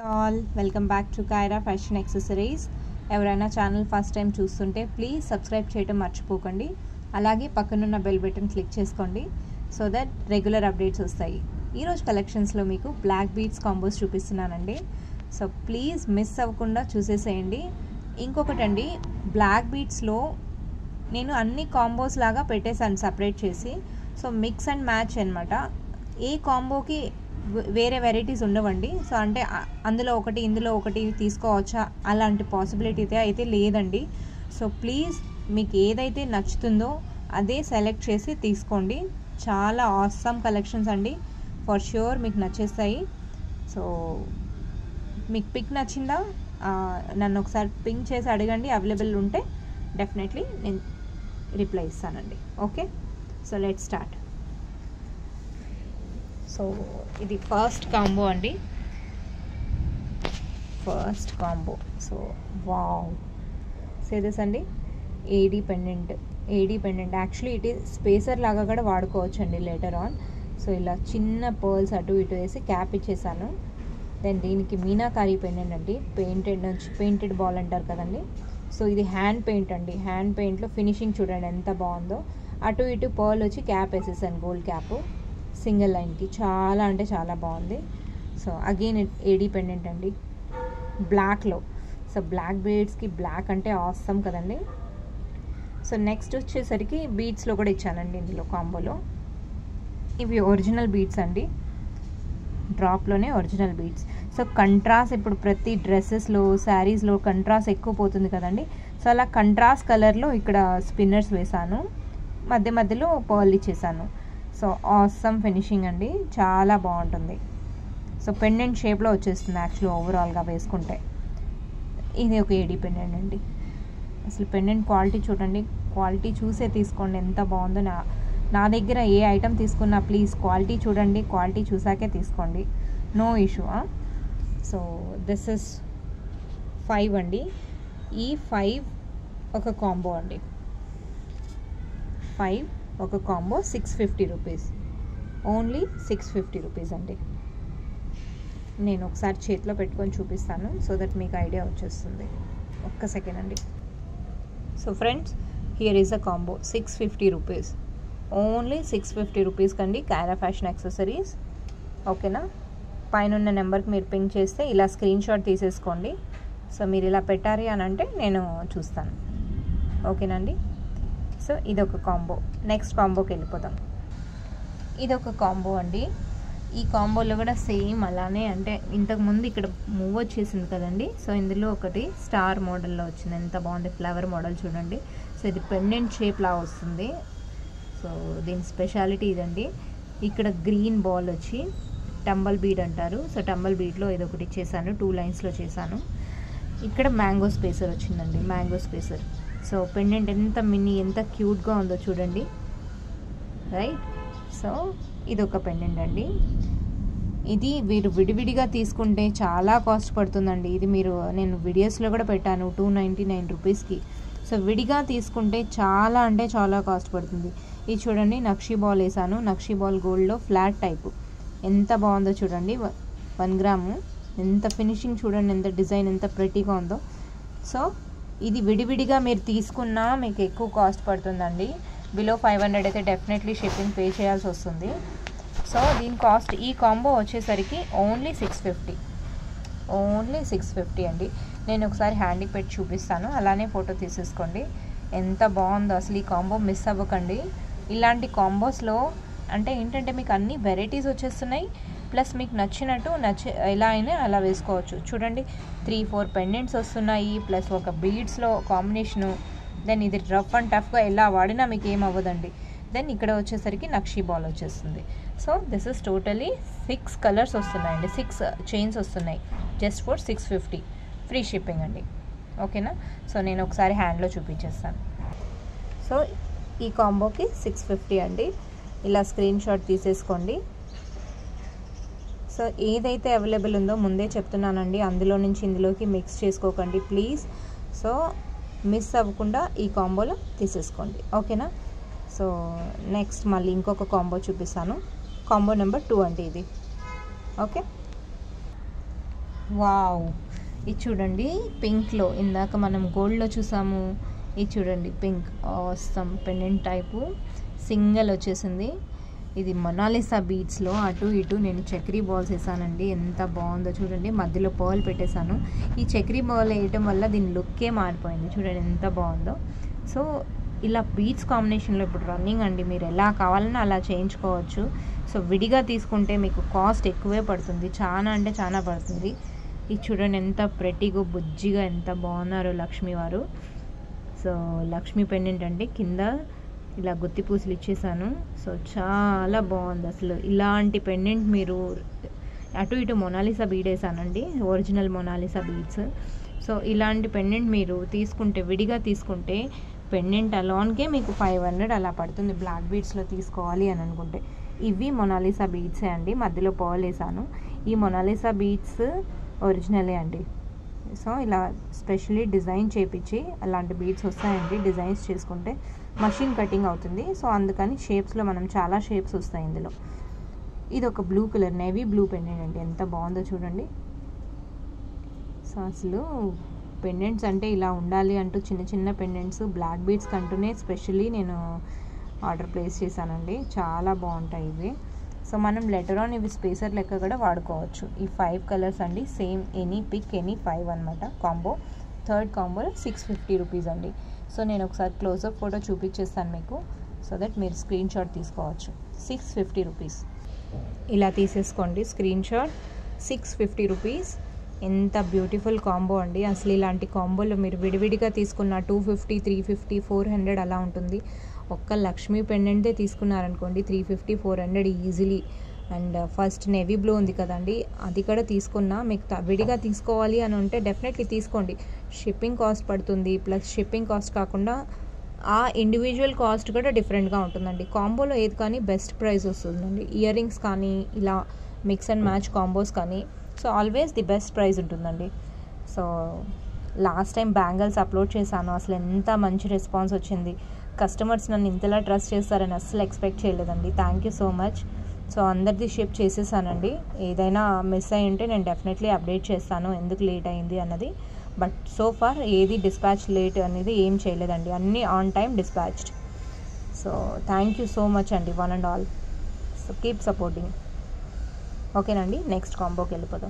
all welcome back to Kaira fashion accessories ఎవరైనా channel first time చూస్తుంటే please subscribe చేయడం మర్చిపోకండి అలాగే పక్కనున్న బెల్ బటన్ క్లిక్ చేసుకోండి సో దట్ రెగ్యులర్ అప్డేట్స్ వస్తాయి ఈరోజు కలెక్షన్స్లో మీకు బ్లాక్ బీట్స్ కాంబోస్ చూపిస్తున్నానండి సో ప్లీజ్ మిస్ అవ్వకుండా చూసేసేయండి ఇంకొకటండి బ్లాక్ బీట్స్లో నేను అన్ని కాంబోస్ లాగా పెట్టేశాను సపరేట్ చేసి సో మిక్స్ అండ్ మ్యాచ్ అనమాట ఏ కాంబోకి వేరే వెరైటీస్ ఉండవండి సో అంటే అందులో ఒకటి ఇందులో ఒకటి తీసుకోవచ్చా అలాంటి పాసిబిలిటీ అయితే లేదండి సో ప్లీజ్ మీకు ఏదైతే నచ్చుతుందో అదే సెలెక్ట్ చేసి తీసుకోండి చాలా ఆసమ్ కలెక్షన్స్ అండి ఫర్ ష్యూర్ మీకు నచ్చేస్తాయి సో మీకు పిక్ నచ్చిందా నన్ను ఒకసారి పింక్ చేసి అడగండి అవైలబుల్ ఉంటే డెఫినెట్లీ నేను రిప్లై ఇస్తానండి okay so let start so ఇది ఫస్ట్ కాంబో అండి ఫస్ట్ కాంబో సో వావ్ సేదస్ అండి A D pendant A D pendant actually it is spacer లాగా కూడా వాడుకోవచ్చు అండి లేటర్ ఆన్ సో ఇలా చిన్న పర్ల్స్ అటు ఇటు వేసి క్యాప్ ఇచ్చేసాను దెన్ దీనికి మీనాకారీ పెండెంట్ అండి పెయింటెడ్ నుంచి పెయింటెడ్ బాల్ అంటారు కదండి సో ఇది హ్యాండ్ పెయింట్ అండి హ్యాండ్ పెయింట్లో ఫినిషింగ్ చూడండి ఎంత బాగుందో అటు ఇటు పర్ల్ వచ్చి క్యాప్ వేసేసాను గోల్డ్ క్యాప్ సింగిల్ లైన్కి చాలా అంటే చాలా బాగుంది సో అగైన్ ఏడీ పెండెంట్ అండి బ్లాక్లో సో బ్లాక్ బీడ్స్కి బ్లాక్ అంటే ఆసమ్ కదండి సో నెక్స్ట్ వచ్చేసరికి బీడ్స్లో కూడా ఇచ్చానండి ఇందులో కాంబోలో ఇవి ఒరిజినల్ బీడ్స్ అండి డ్రాప్లోనే ఒరిజినల్ బీడ్స్ సో కంట్రాస్ట్ ఇప్పుడు ప్రతి డ్రెస్సెస్లో శారీస్లో కంట్రాస్ట్ ఎక్కువ పోతుంది కదండి సో అలా కంట్రాస్ట్ కలర్లో ఇక్కడ స్పిన్నర్స్ వేసాను మధ్య మధ్యలో పర్ల్ ఇచ్చేసాను సో ఆసమ్ ఫినిషింగ్ అండి చాలా బాగుంటుంది సో పెండెంట్ షేప్లో వచ్చేస్తుంది యాక్చువల్లీ ఓవరాల్గా వేసుకుంటే ఇది ఒక ఏడీ పెండెంట్ అండి అసలు పెండెంట్ క్వాలిటీ చూడండి క్వాలిటీ చూసే తీసుకోండి ఎంత బాగుందో నా నా దగ్గర ఏ ఐటెం తీసుకున్నా ప్లీజ్ క్వాలిటీ చూడండి క్వాలిటీ చూసాకే తీసుకోండి no issue so this is five అండి ఈ ఫైవ్ ఒక కాంబో అండి ఫైవ్ ఒక combo six fifty rupees only six fifty rupees అండి నేను ఒకసారి చేతిలో పెట్టుకొని చూపిస్తాను సో దట్ మీకు ఐడియా వచ్చేస్తుంది ఒక్క సెకండ్ అండి so friends here is a combo six fifty rupees only six fifty rupees కండి కారా ఫ్యాషన్ యాక్సెసరీస్ ఓకేనా పైన ఉన్న నెంబర్కి మీరు పింక్ చేస్తే ఇలా స్క్రీన్ షాట్ తీసేసుకోండి సో మీరు ఇలా పెట్టారు అని అంటే నేను చూస్తాను ఓకేనండి సో ఇదొక కాంబో నెక్స్ట్ కాంబోకి వెళ్ళిపోదాం ఇదొక కాంబో అండి ఈ కాంబోలో కూడా సేమ్ అలానే అంటే ఇంతకుముందు ఇక్కడ మూవ్ వచ్చేసింది కదండి సో ఇందులో ఒకటి స్టార్ మోడల్లో వచ్చింది ఎంత బాగుంది ఫ్లవర్ మోడల్ చూడండి సో ఇది పెండెంట్ షేప్ లా వస్తుంది సో దీని స్పెషాలిటీ ఇదండి ఇక్కడ గ్రీన్ బాల్ వచ్చి టంబల్ బీడ్ అంటారు సో టంబల్ బీడ్లో ఇది ఒకటి చేశాను టూ లైన్స్లో చేశాను ఇక్కడ మ్యాంగో స్పేసర్ వచ్చిందండి మ్యాంగో స్పేసర్ సో పెండెంట్ ఎంత మినీ ఎంత క్యూట్గా ఉందో చూడండి రైట్ సో ఇది ఒక పెండెంట్ అండి ఇది మీరు విడివిడిగా తీసుకుంటే చాలా కాస్ట్ పడుతుందండి ఇది మీరు నేను వీడియోస్లో కూడా పెట్టాను టూ నైంటీ నైన్ రూపీస్కి సో విడిగా తీసుకుంటే చాలా అంటే చాలా కాస్ట్ పడుతుంది ఇది చూడండి నక్షీ బాల్ వేసాను నక్షీ బాల్ గోల్డ్లో ఫ్లాట్ టైపు ఎంత బాగుందో చూడండి వన్ గ్రాము ఎంత ఫినిషింగ్ చూడండి ఎంత డిజైన్ ఎంత ప్రెటీగా ఉందో సో ఇది విడివిడిగా మీరు తీసుకున్నా మీకు ఎక్కువ కాస్ట్ పడుతుందండి బిలో ఫైవ్ హండ్రెడ్ అయితే డెఫినెట్లీ షిప్పింగ్ పే చేయాల్సి వస్తుంది సో దీని కాస్ట్ ఈ కాంబో వచ్చేసరికి only six fifty only six fifty అండి నేను ఒకసారి హ్యాండ్కి పెట్టి చూపిస్తాను అలానే ఫోటో తీసేసుకోండి ఎంత బాగుందో అసలు ఈ కాంబో మిస్ అవ్వకండి ఇలాంటి కాంబోస్లో అంటే ఏంటంటే మీకు అన్ని వెరైటీస్ వచ్చేస్తున్నాయి ప్లస్ మీకు నచ్చినట్టు నచ్చ ఎలా అయినా అలా వేసుకోవచ్చు చూడండి త్రీ ఫోర్ పెండెంట్స్ వస్తున్నాయి ప్లస్ ఒక బీడ్స్లో కాంబినేషను దెన్ ఇది రఫ్ అండ్ టఫ్గా ఎలా వాడినా మీకు ఏం అవ్వదండి దెన్ ఇక్కడ వచ్చేసరికి నక్షీ బాల్ వచ్చేస్తుంది so this is totally six colours వస్తున్నాయండి సిక్స్ చైన్స్ వస్తున్నాయి just for six fifty free shipping అండి ఓకేనా సో నేను ఒకసారి హ్యాండ్లో చూపించేస్తాను సో ఈ కాంబోకి సిక్స్ ఫిఫ్టీ అండి ఇలా స్క్రీన్ షాట్ తీసేసుకోండి సో ఏదైతే అవైలబుల్ ఉందో ముందే చెప్తున్నానండి అందులో నుంచి ఇందులోకి మిక్స్ చేసుకోకండి ప్లీజ్ సో మిస్ అవ్వకుండా ఈ కాంబోలో తీసేసుకోండి ఓకేనా సో నెక్స్ట్ మళ్ళీ ఇంకొక కాంబో చూపిస్తాను కాంబో నెంబర్ టూ అండి ఇది ఓకే వావ్ ఇది చూడండి పింక్లో ఇందాక మనం గోల్డ్లో చూసాము ఇది చూడండి pink awesome pendant type single వచ్చేసింది ఇది మొనాలిసా బీట్స్లో అటు ఇటు నేను చక్రీ బాల్స్ వేసానండి ఎంత బాగుందో చూడండి మధ్యలో పర్ల్ పెట్టేశాను ఈ చక్రీ బాల్ వేయటం వల్ల దీని లుక్కే మారిపోయింది చూడండి ఎంత బాగుందో సో ఇలా బీట్స్ కాంబినేషన్లో ఇప్పుడు రన్నింగ్ అండి మీరు ఎలా కావాలన్నా అలా చేయించుకోవచ్చు సో విడిగా తీసుకుంటే మీకు కాస్ట్ ఎక్కువే పడుతుంది చాలా అంటే చాలా పడుతుంది ఇది చూడండి ఎంత ప్రెట్టిగా బుజ్జిగా ఎంత బాగున్నారు లక్ష్మి వారు సో లక్ష్మీ పెండెంట్ అండి కింద ఇలా గుత్తి పూసలు ఇచ్చేసాను సో చాలా బాగుంది అసలు ఇలాంటి పెండెంట్ మీరు అటు ఇటు మొనాలిసా బీడ్ వేసానండి ఒరిజినల్ మొనాలిసా బీడ్స్ సో ఇలాంటి పెండెంట్ మీరు తీసుకుంటే విడిగా తీసుకుంటే పెండెంట్ అలాన్కే మీకు ఫైవ్ హండ్రెడ్ అలా పడుతుంది బ్లాక్ బీడ్స్లో తీసుకోవాలి అని అనుకుంటే ఇవి మొనాలిసా బీడ్సే అండి మధ్యలో పర్ల్ వేసాను ఈ మొనాలిసా బీడ్స్ ఒరిజినలే అండి సో ఇలా స్పెషలీ డిజైన్ చేపించి అలాంటి బీడ్స్ వస్తాయండి డిజైన్స్ చేసుకుంటే మషిన్ కటింగ్ అవుతుంది సో అందుకని షేప్స్లో మనం చాలా షేప్స్ వస్తాయి ఇందులో ఇది ఒక blue colour navy blue pendant అండి ఎంత బాగుందో చూడండి సో అసలు పెండెంట్స్ అంటే ఇలా ఉండాలి అంటూ చిన్న చిన్న పెండెంట్స్ బ్లాక్ బీడ్స్ కంటూనే స్పెషల్లీ నేను ఆర్డర్ ప్లేస్ చేశానండి చాలా బాగుంటాయి ఇవి సో మనం లెటర్ ఆన్ ఇవి స్పేసర్ లెక్క కూడా వాడుకోవచ్చు ఈ ఫైవ్ కలర్స్ అండి same any pick any five అనమాట combo third combo six fifty rupees అండి సో నేను ఒకసారి క్లోజప్ ఫోటో చూపించేస్తాను మీకు సో దట్ మీరు స్క్రీన్ షాట్ తీసుకోవచ్చు సిక్స్ ఫిఫ్టీ రూపీస్ ఇలా తీసేసుకోండి screen shot six fifty rupees ఎంత బ్యూటిఫుల్ కాంబో అండి అసలు ఇలాంటి కాంబోలో మీరు విడివిడిగా తీసుకున్న two fifty three fifty four hundred అలా ఉంటుంది ఒక్క లక్ష్మీ పెండెంటే తీసుకున్నారనుకోండి three fifty four hundred easily and first navy blue ఉంది కదండి అది కూడా తీసుకున్నా మీకు త- విడిగా తీసుకోవాలి అని ఉంటే డెఫినెట్లీ తీసుకోండి షిప్పింగ్ కాస్ట్ పడుతుంది ప్లస్ షిప్పింగ్ కాస్ట్ కాకుండా ఆ ఇండివిజువల్ కాస్ట్ కూడా డిఫరెంట్గా ఉంటుందండి కాంబోలో ఏది కానీ బెస్ట్ ప్రైస్ వస్తుందండి ఇయర్ రింగ్స్ కానీ ఇలా మిక్స్ అండ్ మ్యాచ్ కాంబోస్ కానీ so always the best price ఉంటుందండి so last time bangles upload చేశాను అసలు ఎంత మంచి రెస్పాన్స్ వచ్చింది కస్టమర్స్ నన్ను ఇంతలా ట్రస్ట్ చేస్తారని అస్సలు ఎక్స్పెక్ట్ చేయలేదండి thank you so much so అందరిది షిప్ చేసేసానండి ఏదైనా మిస్ అయి ఉంటే నేను డెఫినెట్లీ అప్డేట్ చేస్తాను ఎందుకు లేట్ అయింది అన్నది బట్ సో ఫార్ ఏది డిస్పాచ్ లేట్ అనేది ఏం చేయలేదండి అన్నీ on time dispatched so thank you so much అండి one and all so keep supporting ఓకేనండి నెక్స్ట్ కాంబోకి వెళ్ళిపోదాం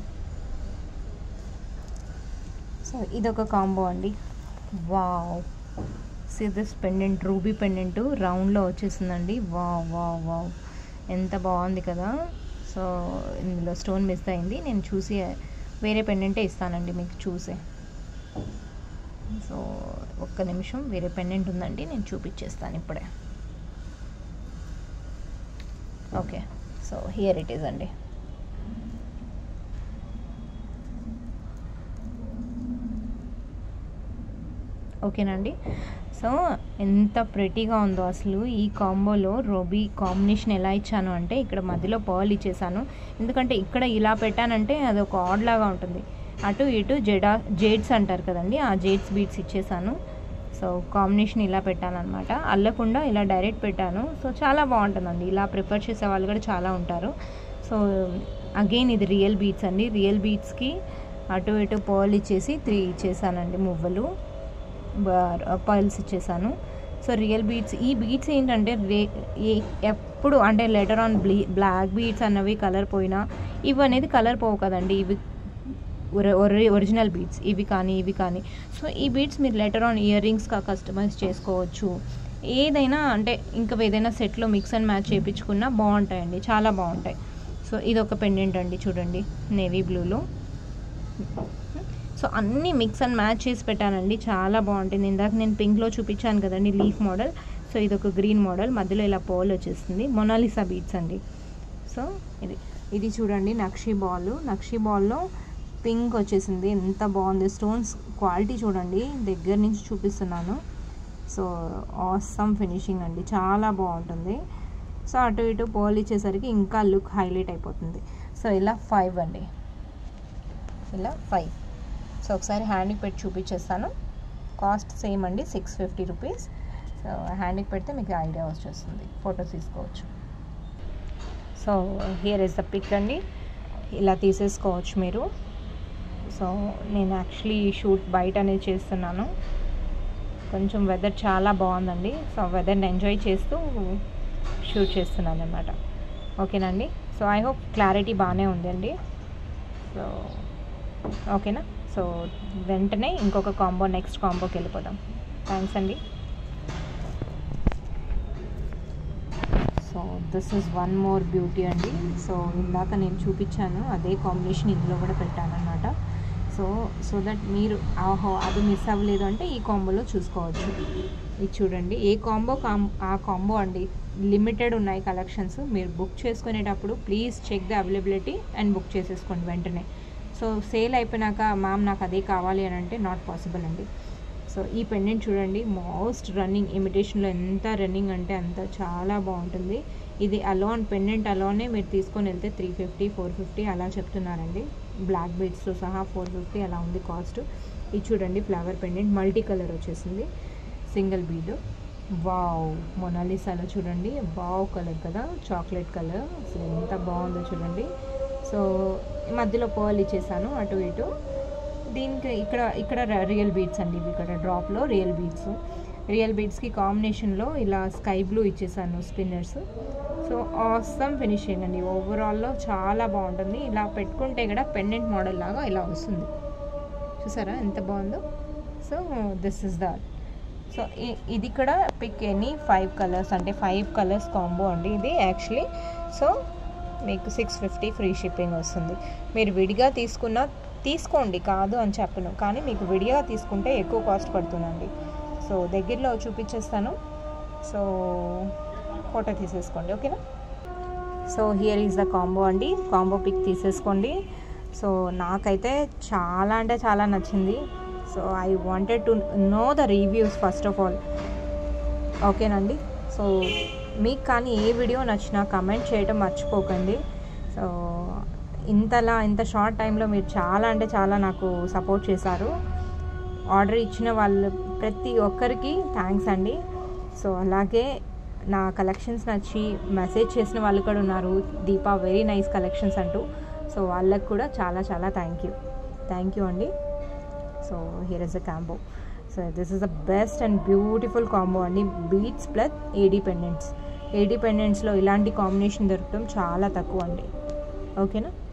సో ఇదొక కాంబో అండి wow see this pendant ruby pendant రౌండ్లో వచ్చేసిందండి వావ్ వావ్ వావ్ ఎంత బాగుంది కదా సో ఇందులో స్టోన్ మిస్ అయింది నేను చూసి వేరే పెండెంటే ఇస్తానండి మీకు చూసే సో ఒక్క నిమిషం వేరే పెండెంట్ ఉందండి నేను చూపించేస్తాను ఇప్పుడే okay so here it is అండి ఓకేనండి సో ఎంత ప్రెటీగా ఉందో అసలు ఈ కాంబోలో రోబీ కాంబినేషన్ ఎలా ఇచ్చాను అంటే ఇక్కడ మధ్యలో పర్ల్ ఇచ్చేసాను ఎందుకంటే ఇక్కడ ఇలా పెట్టానంటే అది ఒక ఆడ్ లాగా ఉంటుంది అటు ఇటు జెడా జేడ్స్ అంటారు కదండి ఆ జేడ్స్ బీట్స్ ఇచ్చేసాను సో కాంబినేషన్ ఇలా పెట్టానమాట అల్లకుండా ఇలా డైరెక్ట్ పెట్టాను సో చాలా బాగుంటుందండి ఇలా ప్రిఫర్ చేసే వాళ్ళు కూడా చాలా ఉంటారు సో అగైన్ ఇది రియల్ బీట్స్ అండి రియల్ బీట్స్కి అటు ఇటు పర్ల్ ఇచ్చేసి త్రీ ఇచ్చేసానండి మువ్వలు పర్ల్స్ ఇచ్చేసాను సో రియల్ బీట్స్ ఈ బీట్స్ ఏంటంటే రే ఏ ఎప్పుడు అంటే లెటర్ ఆన్ బ్లీ బ్లాక్ బీట్స్ అన్నవి కలర్ పోయినా ఇవి అనేది కలర్ పోవు కదండి ఇవి ఒరిజినల్ బీట్స్ ఇవి కానీ ఇవి కానీ సో ఈ బీట్స్ మీరు లెటర్ ఆన్ ఇయర్ రింగ్స్గా కస్టమైజ్ చేసుకోవచ్చు ఏదైనా అంటే ఇంకా ఏదైనా సెట్లో మిక్స్ అండ్ మ్యాచ్ చేయించుకున్నా బాగుంటాయండి చాలా బాగుంటాయి సో ఇది ఒక పెండెంట్ అండి చూడండి నేవీ బ్లూలో సో అన్నీ మిక్స్ అండ్ మ్యాచ్ చేసి పెట్టానండి చాలా బాగుంటుంది ఇందాక నేను పింక్లో చూపించాను కదండి లీఫ్ మోడల్ సో ఇది ఒక గ్రీన్ మోడల్ మధ్యలో ఇలా పోల్ వచ్చేస్తుంది మొనాలిసా బీట్స్ అండి సో ఇది ఇది చూడండి నక్షి బాల్ నక్షి బాల్లో పింక్ వచ్చేసింది ఎంత బాగుంది స్టోన్స్ క్వాలిటీ చూడండి దగ్గర నుంచి చూపిస్తున్నాను సో ఆసమ్ ఫినిషింగ్ అండి చాలా బాగుంటుంది సో అటు ఇటు పోల్ ఇచ్చేసరికి ఇంకా లుక్ హైలైట్ అయిపోతుంది సో ఇలా ఫైవ్ అండి ఇలా ఫైవ్ సో ఒకసారి హ్యాండ్కి పెట్టి చూపించేస్తాను కాస్ట్ సేమ్ అండి సిక్స్ ఫిఫ్టీ రూపీస్ సో హ్యాండ్కి పెడితే మీకు ఐడియా వచ్చేస్తుంది ఫొటోస్ తీసుకోవచ్చు so here is the pick అండి ఇలా తీసేసుకోవచ్చు మీరు సో నేను యాక్చువల్లీ షూట్ బయట అనేది చేస్తున్నాను కొంచెం వెదర్ చాలా బాగుందండి సో వెదర్ని ఎంజాయ్ చేస్తూ షూట్ చేస్తున్నాను అనమాట ఓకేనండి సో ఐ హోప్ క్లారిటీ బాగానే ఉందండి సో ఓకేనా సో వెంటనే ఇంకొక కాంబో నెక్స్ట్ కాంబోకి వెళ్ళిపోదాం థ్యాంక్స్ అండి so this is one more beauty అండి సో ఇందాక నేను చూపించాను అదే కాంబినేషన్ ఇందులో కూడా పెట్టాను అనమాట సో సో దట్ మీరు ఆహో అది మిస్ అవ్వలేదు అంటే ఈ కాంబోలో చూసుకోవచ్చు ఇది చూడండి ఏ కాంబో కాం ఆ కాంబో అండి లిమిటెడ్ ఉన్నాయి కలెక్షన్స్ మీరు బుక్ చేసుకునేటప్పుడు please check the availability and book చేసేసుకోండి వెంటనే సో సేల్ అయిపోయినాక మ్యామ్ నాకు అదే కావాలి అని అంటే నాట్ పాసిబుల్ అండి సో ఈ పెండెంట్ చూడండి మోస్ట్ రన్నింగ్ ఇమిటేషన్లో ఎంత రన్నింగ్ అంటే అంత చాలా బాగుంటుంది ఇది అలోన్ పెండెంట్ అలోనే మీరు తీసుకొని వెళ్తే త్రీ ఫిఫ్టీ ఫోర్ ఫిఫ్టీ అలా చెప్తున్నారండి బ్లాక్ బీడ్స్తో సహా ఫోర్ ఫిఫ్టీ అలా ఉంది కాస్ట్ ఇది చూడండి ఫ్లవర్ పెండెంట్ మల్టీ కలర్ వచ్చేసింది సింగిల్ బీడ్ వావ్ మొనాలిసాలో చూడండి వావ్ కలర్ కదా చాక్లెట్ కలర్ అసలు ఎంత బాగుందో చూడండి సో మధ్యలో పర్ల్ ఇచ్చేసాను అటు ఇటు దీనికి ఇక్కడ ఇక్కడ రియల్ బీడ్స్ అండి ఇవి ఇక్కడ డ్రాప్లో రియల్ బీడ్స్ రియల్ బీడ్స్కి కాంబినేషన్లో ఇలా స్కై బ్లూ ఇచ్చేసాను స్పిన్నర్స్ సో ఆసమ్ ఫినిషింగ్ అండి ఓవరాల్లో చాలా బాగుంటుంది ఇలా పెట్టుకుంటే కూడా పెండెంట్ మోడల్ లాగా ఇలా వస్తుంది చూసారా ఎంత బాగుందో so this is the so ఇది కూడా పిక్ ఎనీ ఫైవ్ కలర్స్ అంటే ఫైవ్ కలర్స్ కాంబో అండి ఇది యాక్చువల్లీ సో మీకు సిక్స్ ఫిఫ్టీ ఫ్రీ షిప్పింగ్ వస్తుంది మీరు విడిగా తీసుకున్న తీసుకోండి కాదు అని చెప్పను కానీ మీకు విడిగా తీసుకుంటే ఎక్కువ కాస్ట్ పడుతుందండి సో దగ్గరలో చూపించేస్తాను సో ఫోటో తీసేసుకోండి ఓకేనా so here is the combo అండి కాంబో పిక్ తీసేసుకోండి సో నాకైతే చాలా అంటే చాలా నచ్చింది so I wanted to know the reviews first of all ఓకేనండి సో మీకు కానీ ఏ వీడియో నచ్చినా కమెంట్ చేయడం మర్చిపోకండి సో ఇంతలా ఇంత షార్ట్ టైంలో మీరు చాలా అంటే చాలా నాకు సపోర్ట్ చేశారు ఆర్డర్ ఇచ్చిన వాళ్ళు ప్రతి ఒక్కరికి థ్యాంక్స్ అండి సో అలాగే నా కలెక్షన్స్ నచ్చి మెసేజ్ చేసిన వాళ్ళు కూడా ఉన్నారు దీపా వెరీ నైస్ కలెక్షన్స్ అంటూ సో వాళ్ళకు కూడా చాలా చాలా థ్యాంక్ యూ థ్యాంక్ యూ అండి so here is a combo so this is the best and beautiful combo అండి beads plus AD pendants AD పెండెంట్స్లో ఇలాంటి కాంబినేషన్ దొరకడం చాలా తక్కువ అండి ఓకేనా